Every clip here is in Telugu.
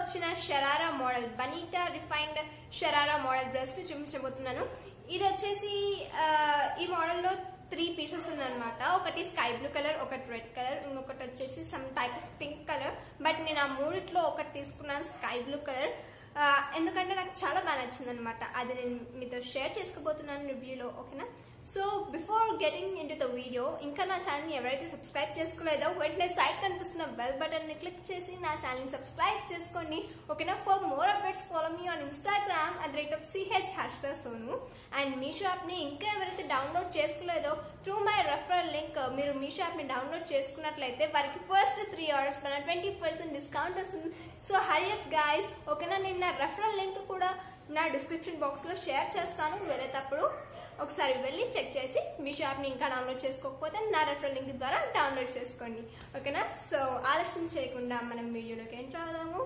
వచ్చిన షరారా మోడల్ బనీటా రిఫైన్డ్ షరారా మోడల్ డ్రెస్ చూపించబోతున్నాను ఇది వచ్చేసి ఆ, ఈ మోడల్లో త్రీ పీసెస్ ఉన్నాయన్నమాట ఒకటి స్కై బ్లూ కలర్ ఒకటి రెడ్ కలర్ ఇంకొకటి వచ్చేసి some type of pink colour but నేను ఆ మూడిట్లో ఒకటి తీసుకున్నాను స్కై బ్లూ కలర్ ఎందుకంటే నాకు చాలా బాగా నచ్చింది అనమాట అది నేను మీతో షేర్ చేసుకోబోతున్నాను రివ్యూలో ఓకేనా so before getting into the video ఇంకా నా ఛానల్ని ఎవరైతే సబ్స్క్రైబ్ చేసుకోలేదో వెంటనే సైడ్ కనిపిస్తున్న బెల్ బటన్ని క్లిక్ చేసి నా ఛానల్ని సబ్స్క్రైబ్ చేసుకోండి ఓకేనా for more updates follow me on Instagram at rate of CH hash Sonu and మీ షాప్ని ఇంకా ఎవరైతే డౌన్లోడ్ చేసుకోలేదో త్రూ మై రెఫరల్ లింక్ మీరు మీ షాప్ని డౌన్లోడ్ చేసుకున్నట్లయితే వారికి ఫస్ట్ త్రీ అవర్స్ మన ట్వంటీ పర్సెంట్ డిస్కౌంట్ వస్తుంది సో హరి అప్ గాయస్ ఓకేనా నేను నా రెఫరల్ లింక్ కూడా నా డిస్క్రిప్షన్ బాక్స్లో షేర్ చేస్తాను వెళ్ళేటప్పుడు ఒకసారి వెళ్ళి చెక్ చేసి మీ షాప్ని ఇంకా డౌన్లోడ్ చేసుకోకపోతే నా రెఫరల్ లింక్ ద్వారా డౌన్లోడ్ చేసుకోండి ఓకేనా సో ఆలస్యం చేయకుండా మనం వీడియోలోకి ఎంటర్ అవుదాము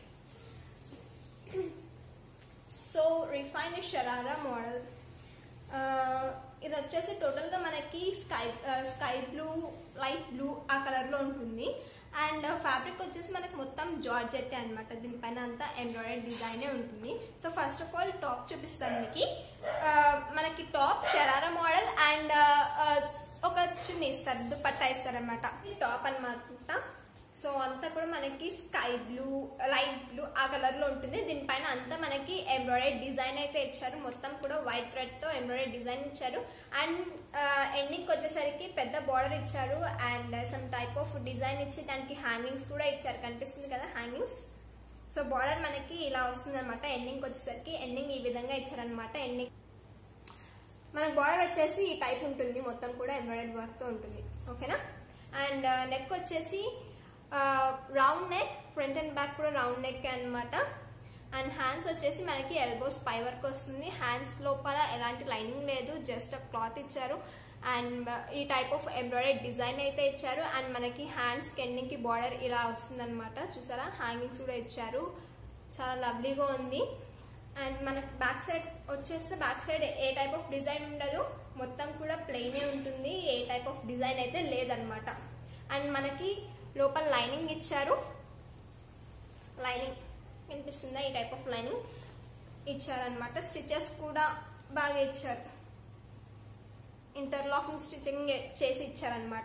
సో రిఫైన్ షరారా మోడల్ ఇది వచ్చేసి టోటల్గా మనకి sky sky blue light blue ఆ కలర్లో ఉంటుంది అండ్ ఫ్యాబ్రిక్ వచ్చేసి మనకి మొత్తం జార్జెట్ అనమాట దీనిపైన అంతా ఎంబ్రాయిడరీ డిజైనే ఉంటుంది so first of all top చూపిస్తాను మీకు ఆ, మనకి టాప్ షరారా మోడల్ అండ్ ఒక చున్నీ ఇస్తారు దుపట్టా ఇస్తారనమాట టాప్ అనమాట సో అంతా కూడా మనకి స్కై బ్లూ లైట్ బ్లూ ఆ కలర్ లో ఉంటుంది దీనిపైన అంతా మనకి ఎంబ్రాయిడరీ డిజైన్ అయితే ఇచ్చారు మొత్తం కూడా వైట్ థ్రెడ్ తో ఎంబ్రాయిడరీ డిజైన్ ఇచ్చారు అండ్ ఎండింగ్ వచ్చేసరికి పెద్ద బార్డర్ ఇచ్చారు and some type of design ఇచ్చి దానికి హ్యాంగింగ్స్ కూడా ఇచ్చారు కనిపిస్తుంది కదా హ్యాంగింగ్స్ సో బార్డర్ మనకి ఇలా వస్తుంది అనమాట ఎండింగ్ వచ్చేసరికి ఎండింగ్ ఈ విధంగా ఇచ్చారనమాట ఎండింగ్ మన బార్డర్ వచ్చేసి ఈ టైప్ ఉంటుంది మొత్తం కూడా ఎంబ్రాయిడరీ వర్క్ తో ఉంటుంది ఓకేనా అండ్ నెక్ వచ్చేసి round neck front and back కూడా రౌండ్ నెక్ అన్నమాట అండ్ హ్యాండ్స్ వచ్చేసి మనకి ఎల్బోస్ పై వరకు వస్తుంది హ్యాండ్స్ లోపల ఎలాంటి లైనింగ్ లేదు జస్ట్ క్లాత్ ఇచ్చారు అండ్ ఈ టైప్ ఆఫ్ ఎంబ్రాయిడరీ డిజైన్ అయితే ఇచ్చారు అండ్ మనకి హ్యాండ్స్ కెండింగ్ కి బార్డర్ ఇలా వస్తుంది అనమాట చూసారా హ్యాంగింగ్స్ కూడా ఇచ్చారు చాలా లవ్లీగా ఉంది అండ్ మనకి బ్యాక్ సైడ్ వచ్చేస్తే బ్యాక్ సైడ్ ఏ టైప్ ఆఫ్ డిజైన్ ఉండదు మొత్తం కూడా ప్లెయినే ఉంటుంది ఏ టైప్ ఆఫ్ డిజైన్ అయితే లేదనమాట అండ్ మనకి లోపల లైనింగ్ ఇచ్చారు లైనింగ్ కనిపిస్తుందా ఈ టైప్ ఆఫ్ లైనింగ్ ఇచ్చారనమాట స్టిచెస్ కూడా బాగా ఇచ్చారు ఇంటర్లాకింగ్ స్టిచ్చింగ్ చేసి ఇచ్చారనమాట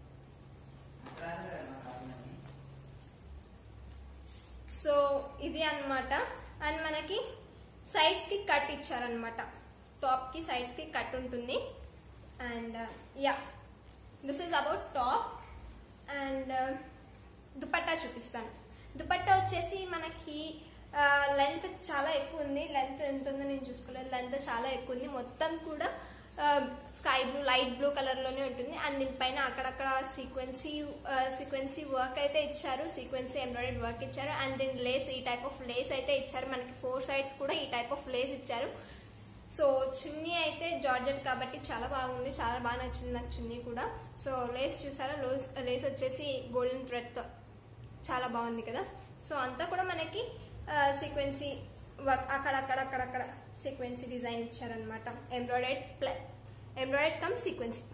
సో ఇది అన్నమాట అండ్ మనకి సైడ్స్ కి కట్ ఇచ్చారనమాట టాప్ కి సైడ్స్ కి కట్ ఉంటుంది and yeah this is about top and dupatta చూపిస్తాను దుపట్టా వచ్చేసి మనకి లెంత్ చాలా ఎక్కువ ఉంది లెంత్ ఎంత ఉందో నేను చూసుకోలేదు లెంత్ చాలా ఎక్కువ ఉంది మొత్తం కూడా sky blue light blue colour లోనే ఉంటుంది అండ్ దీనిపైన అక్కడక్కడ సీక్వెన్సీ సీక్వెన్సీ వర్క్ అయితే ఇచ్చారు సీక్వెన్సీ ఎంబ్రాయిడరీ వర్క్ ఇచ్చారు అండ్ దీని లేస్ ఈ టైప్ ఆఫ్ లేస్ అయితే ఇచ్చారు మనకి ఫోర్ సైడ్స్ కూడా ఈ టైప్ ఆఫ్ లేస్ ఇచ్చారు సో చున్నీ అయితే జార్జెట్ కాబట్టి చాలా బాగుంది చాలా బాగా నచ్చింది నాకు చున్నీ కూడా సో లేస్ చూసారా లోస్ లేస్ వచ్చేసి గోల్డెన్ థ్రెడ్ తో చాలా బాగుంది కదా సో అంతా కూడా మనకి సీక్వెన్సీ వర్క్ అక్కడక్కడ అక్కడక్కడ సీక్వెన్సీ డిజైన్ ఇచ్చారనమాట ఎంబ్రాయిడెడ్ ప్లే embroidered come sequence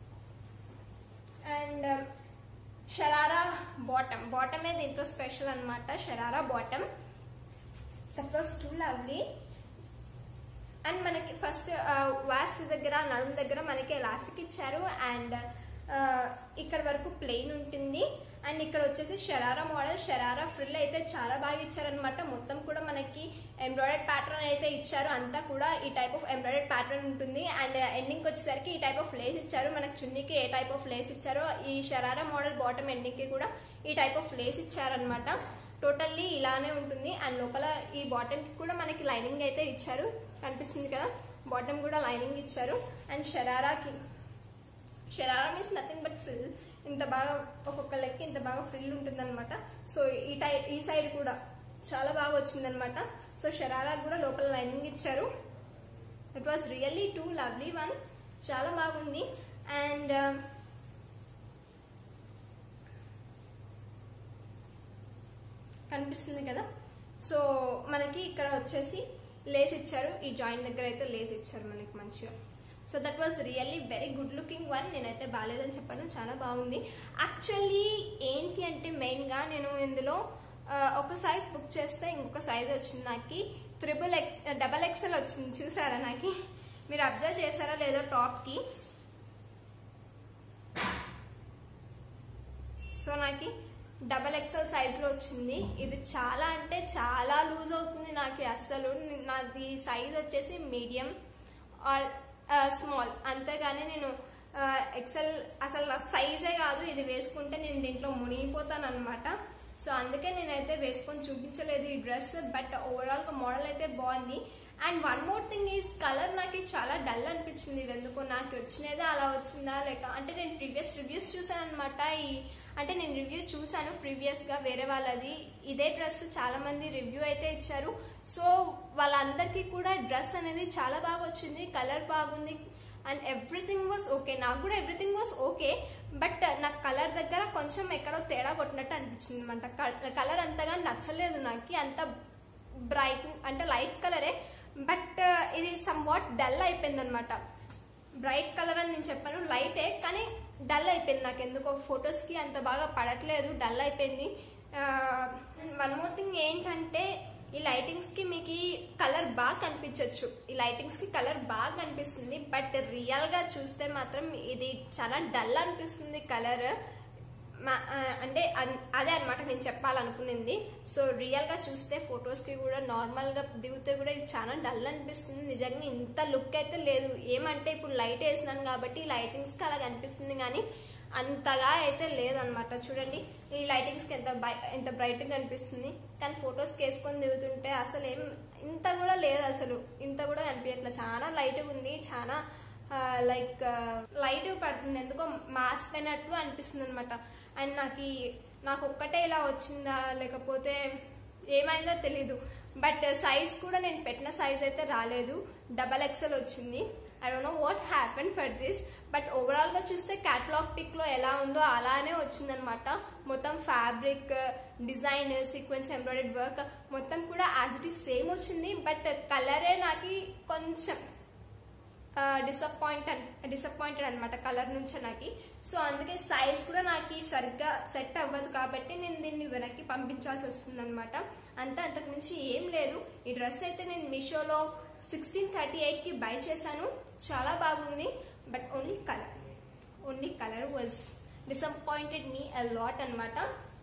and sharara bottom బాటమే దీంట్లో స్పెషల్ అనమాట sharara bottom that was too lovely and మనకి ఫస్ట్ వాస్ట్ దగ్గర నడుము దగ్గర మనకి ఎలాస్టిక్ ఇచ్చారు అండ్ ఇక్కడ వరకు ప్లెయిన్ ఉంటుంది అండ్ ఇక్కడ వచ్చేసి షరారా మోడల్ షరారా ఫ్రిల్ అయితే చాలా బాగా ఇచ్చారనమాట మొత్తం కూడా మనకి ఎంబ్రాయిడెడ్ ప్యాటర్న్ అయితే ఇచ్చారు అంతా కూడా ఈ టైప్ ఆఫ్ ఎంబ్రాయిడెడ్ ప్యాటర్న్ ఉంటుంది అండ్ ఎండింగ్ వచ్చేసరికి ఈ టైప్ ఆఫ్ లేస్ ఇచ్చారు మనకి చున్నీకి ఏ టైప్ ఆఫ్ లేస్ ఇచ్చారో ఈ షరారా మోడల్ బాటమ్ ఎండింగ్ కి కూడా ఈ టైప్ ఆఫ్ లేస్ ఇచ్చారనమాట టోటల్లీ ఇలానే ఉంటుంది అండ్ లోపల ఈ బాటమ్ కి కూడా మనకి లైనింగ్ అయితే ఇచ్చారు కనిపిస్తుంది కదా బాటమ్ కూడా లైనింగ్ ఇచ్చారు అండ్ షరారాకి sharara means nothing but frill ఇంత బాగా ఒక్కొక్క లెక్క ఇంత బాగా ఫ్రిల్ ఉంటుంది అనమాట సో ఈ టై ఈ సైడ్ కూడా చాలా బాగా వచ్చిందనమాట సో షరారా కూడా లోపల లైనింగ్ ఇచ్చారు it was really too lovely one చాలా బాగుంది అండ్ కనిపిస్తుంది కదా సో మనకి ఇక్కడ వచ్చేసి లేస్ ఇచ్చారు ఈ జాయింట్ దగ్గర అయితే లేస్ ఇచ్చారు మనకి మంచిగా so that was really very good looking one నేనైతే బాగాలేదని చెప్పాను చాలా బాగుంది యాక్చువల్లీ ఏంటి అంటే మెయిన్గా నేను ఇందులో ఆ, ఒక సైజ్ బుక్ చేస్తే ఇంకొక సైజ్ వచ్చింది నాకు త్రిబుల్ ఎక్స్ డబల్ ఎక్స్ఎల్ వచ్చింది చూసారా నాకు మీరు అబ్జర్వ్ చేశారా లేదో టాప్కి సో నాకు డబల్ ఎక్స్ఎల్ సైజులో వచ్చింది ఇది చాలా అంటే చాలా లూజ్ అవుతుంది నాకు అస్సలు నాది సైజ్ వచ్చేసి మీడియం ఆర్ స్మాల్ అంతేగాని నేను ఎక్సెల్ అసలు నా సైజే కాదు ఇది వేసుకుంటే నేను దీంట్లో మునిగిపోతాను అనమాట సో అందుకే నేనైతే వేసుకొని చూపించలేదు ఈ డ్రెస్ బట్ ఓవరాల్ గా మోడల్ అయితే బాగుంది and one more thing is colour నాకు చాలా డల్ అనిపించింది ఇది ఎందుకో నాకు వచ్చినదే అలా వచ్చిందా లేక అంటే నేను ప్రీవియస్ రివ్యూస్ చూసాను అనమాట ఈ అంటే నేను రివ్యూస్ చూసాను ప్రీవియస్ గా వేరే వాళ్ళది ఇదే డ్రెస్ చాలా మంది రివ్యూ అయితే ఇచ్చారు సో వాళ్ళందరికీ కూడా డ్రెస్ అనేది చాలా బాగా వచ్చింది కలర్ బాగుంది అండ్ ఎవ్రీథింగ్ వాస్ ఓకే నాకు కూడా ఎవ్రీథింగ్ వాస్ ఓకే బట్ నాకు కలర్ దగ్గర కొంచెం ఎక్కడో తేడా కొట్టినట్టు అనిపించింది అనమాట కలర్ అంతగా నచ్చలేదు నాకు అంత బ్రైట్ అంటే లైట్ కలరే బట్ ఇది సమ్ వాట్ డల్ అయిపోయింది అనమాట బ్రైట్ కలర్ అని నేను చెప్పాను లైటే కానీ డల్ అయిపోయింది నాకు ఎందుకో ఫొటోస్కి అంత బాగా పడట్లేదు డల్ అయిపోయింది వన్ మోర్ థింగ్ ఏంటంటే ఈ లైటింగ్స్ కి మీకు ఈ కలర్ బాగా కనిపించవచ్చు ఈ లైటింగ్స్ కి కలర్ బాగా కనిపిస్తుంది బట్ రియల్ గా చూస్తే మాత్రం ఇది చాలా డల్ అనిపిస్తుంది కలర్ అంటే అన్- అదే అనమాట నేను చెప్పాలనుకునింది సో రియల్ గా చూస్తే ఫొటోస్ కి కూడా నార్మల్ గా దిగితే కూడా ఇది చాలా డల్ అనిపిస్తుంది నిజంగా ఇంత లుక్ అయితే లేదు ఏమంటే ఇప్పుడు లైట్ వేసినాను కాబట్టి లైటింగ్స్ కి అలా కనిపిస్తుంది కానీ అంతగా అయితే లేదనమాట చూడండి ఈ లైటింగ్స్ కి ఎంత బై- ఎంత బ్రైట్ గా కనిపిస్తుంది కానీ ఫొటోస్ వేసుకొని దిగుతుంటే అసలు ఏం ఇంత కూడా లేదు అసలు ఇంత కూడా కనిపించట్లేదు చాలా లైట్ ఉంది చాలా లైక్ లైట్ పడుతుంది ఎందుకో మాస్క్ అయినట్లు అనిపిస్తుంది అనమాట అండ్ నాకు ఈ- నాకు ఒక్కటే ఇలా వచ్చిందా లేకపోతే ఏమైందో తెలీదు బట్ సైజ్ కూడా నేను పెట్టిన సైజ్ అయితే రాలేదు డబల్ ఎక్సెల్ వచ్చింది I don't know what happen for this but overall గా చూస్తే క్యాటలాగ్ పిక్ లో ఎలా ఉందో అలానే వచ్చిందనమాట మొత్తం fabric design sequence embroidered work మొత్తం కూడా యాజ్ ఇట్ ఈస్ సేమ్ వచ్చింది బట్ కలరే నాకు కొంచెం డిసప్పాయింట్ డిసప్పాయింటెడ్ అనమాట కలర్ నుంచి నాకు సో అందుకే సైజ్ కూడా నాకు సరిగ్గా సెట్ అవ్వదు కాబట్టి నేను దీన్ని వెనక్కి పంపించాల్సి వస్తుంది అనమాట అంతా అంతకు మించి ఏం లేదు ఈ డ్రెస్ అయితే నేను మీషోలో సిక్స్టీన్ థర్టీ ఎయిట్కి బై చేశాను చాలా బాగుంది but only colour only colour was disappointed me a lot అనమాట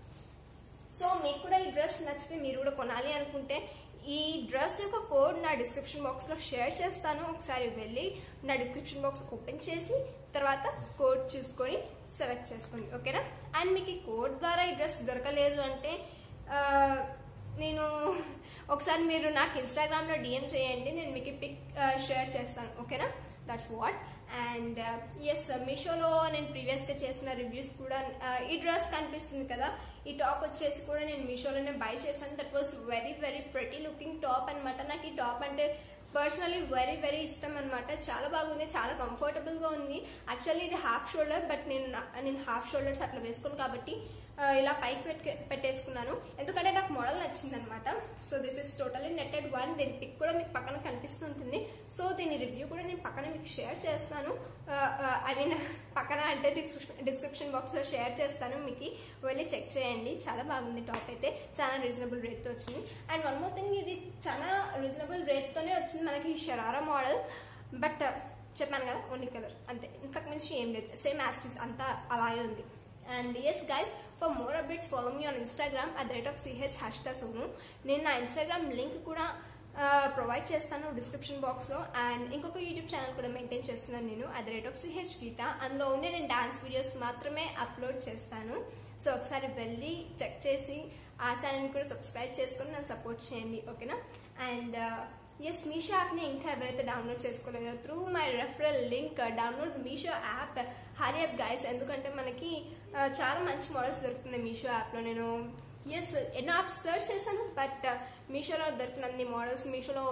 సో మీకు కూడా ఈ డ్రెస్ నచ్చితే మీరు కూడా కొనాలి అనుకుంటే ఈ డ్రెస్ యొక్క కోడ్ నా డిస్క్రిప్షన్ బాక్స్ లో షేర్ చేస్తాను ఒకసారి వెళ్ళి నా డిస్క్రిప్షన్ బాక్స్ ఓపెన్ చేసి తర్వాత కోడ్ చూసుకొని సెలెక్ట్ చేసుకోండి ఓకేనా అండ్ మీకు ఈ కోడ్ ద్వారా ఈ డ్రెస్ దొరకలేదు అంటే ఆ, నేను ఒకసారి మీరు నాకు ఇన్స్టాగ్రామ్ లో డిఎం చేయండి నేను మీకు పిక్ షేర్ చేస్తాను ఓకేనా దట్స్ వాట్ అండ్ ఎస్ మీషోలో నేను ప్రీవియస్ గా చేసిన రివ్యూస్ కూడా uh, ఈ డ్రెస్ కనిపిస్తుంది కదా ఈ టాప్ వచ్చేసి కూడా నేను మీషోలోనే బై చేశాను that was very very pretty looking top అన్నమాట నాకు ఈ టాప్ అంటే పర్సనలీ వెరీ వెరీ ఇష్టం అనమాట చాలా బాగుంది చాలా కంఫర్టబుల్ గా ఉంది యాక్చువల్లీ ఇది హాఫ్ షోల్డర్ బట్ నేను నా- నేను హాఫ్ షోల్డర్స్ అట్లా వేసుకోను కాబట్టి ఆ, ఇలా పైకి పెట్టే పెట్టేసుకున్నాను ఎందుకంటే నాకు మోడల్ నచ్చింది అనమాట so this is totally netted one దీని పిక్ కూడా మీకు పక్కన కనిపిస్తుంటుంది సో దీని రివ్యూ కూడా నేను పక్కన మీకు షేర్ చేస్తాను ఐ మీన్ పక్కన అంటే డిస్క్రిప్షన్ బాక్స్ లో షేర్ చేస్తాను మీకు వెళ్ళి చెక్ చేయండి చాలా బాగుంది టాప్ అయితే చాలా రీజనబుల్ రేట్ తో వచ్చింది అండ్ వన్ మోర్ థింగ్ ఇది చాలా రీజనబుల్ రేట్ తోనే వచ్చింది మనకి షరారా మోడల్ బట్ చెప్పాను కదా ఓన్లీ కలర్ అంతే ఇంతకు మించి ఏం లేదు సేమ్ యాస్టిస్ అంతా అలాగే ఉంది and yes guys for more updates follow me on Instagram at the rate of CH హ్యాష్టా సోను నేను నా ఇన్స్టాగ్రామ్ లింక్ కూడా ప్రొవైడ్ చేస్తాను డిస్క్రిప్షన్ బాక్స్ లో అండ్ ఇంకొక యూట్యూబ్ ఛానల్ కూడా మెయింటైన్ చేస్తున్నాను నేను at the rate of CH Geetha అందులో ఉండే నేను డాన్స్ వీడియోస్ మాత్రమే అప్లోడ్ చేస్తాను సో ఒకసారి వెళ్ళి చెక్ చేసి ఆ ఛానల్ కూడా సబ్స్క్రైబ్ చేసుకొని నన్ను సపోర్ట్ చేయండి ఓకేనా అండ్ ఎస్ మీషో యాప్ని ఇంకా ఎవరైతే డౌన్లోడ్ చేసుకోలేదో through my referral link download Meesho app hurry up guys ఎందుకంటే మనకి ఆ, చాలా మంచి మోడల్స్ దొరుకుతున్నాయి మీషో యాప్లో నేను ఎస్ ఎన్నో యాప్స్ సర్చ్ చేశాను బట్ మీషోలో దొరికినన్ని మోడల్స్ మీషోలో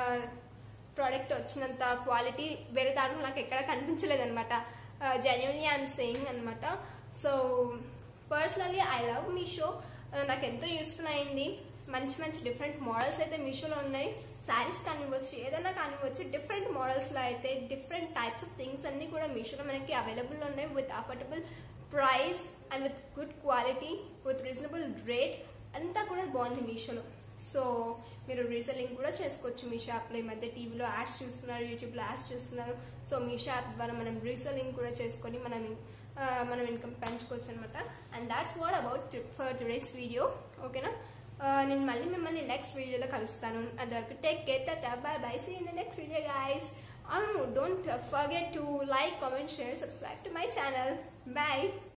ప్రోడక్ట్ వచ్చినంత క్వాలిటీ వేరే దాంట్లో నాకు ఎక్కడ కనిపించలేదు అనమాట జెన్యున్లీ ఐఎమ్ సేయింగ్ అనమాట so personally I love Meesho నాకు ఎంతో యూస్ఫుల్ అయింది మంచి మంచి డిఫరెంట్ మోడల్స్ అయితే మీషోలో ఉన్నాయి శారీస్ కానివ్వచ్చు ఏదైనా కానివ్వచ్చు డిఫరెంట్ మోడల్స్ లో అయితే డిఫరెంట్ టైప్స్ ఆఫ్ థింగ్స్ అన్ని కూడా మీషోలో మనకి అవైలబుల్ ఉన్నాయి with affordable price and with good quality with reasonable rate అంతా కూడా బాగుంది మీషోలో సో మీరు రీసెల్లింగ్ కూడా చేసుకోవచ్చు మీషో యాప్లో ఈ మధ్య టీవీలో యాడ్స్ చూస్తున్నారు యూట్యూబ్లో యాడ్స్ చూస్తున్నారు సో మీషో యాప్ ద్వారా మనం రీసెల్లింగ్ కూడా చేసుకొని మనం ఆ, మనం ఇన్కమ్ పెంచుకోవచ్చు అనమాట and that's what about for today's video ఓకేనా ఆ, నేను మళ్ళీ మిమ్మల్ని నెక్స్ట్ వీడియోలో కలుస్తాను అంతవరకు take care tata bye bye see in the next video guys అవును don't forget to like comment share subscribe to my channel bye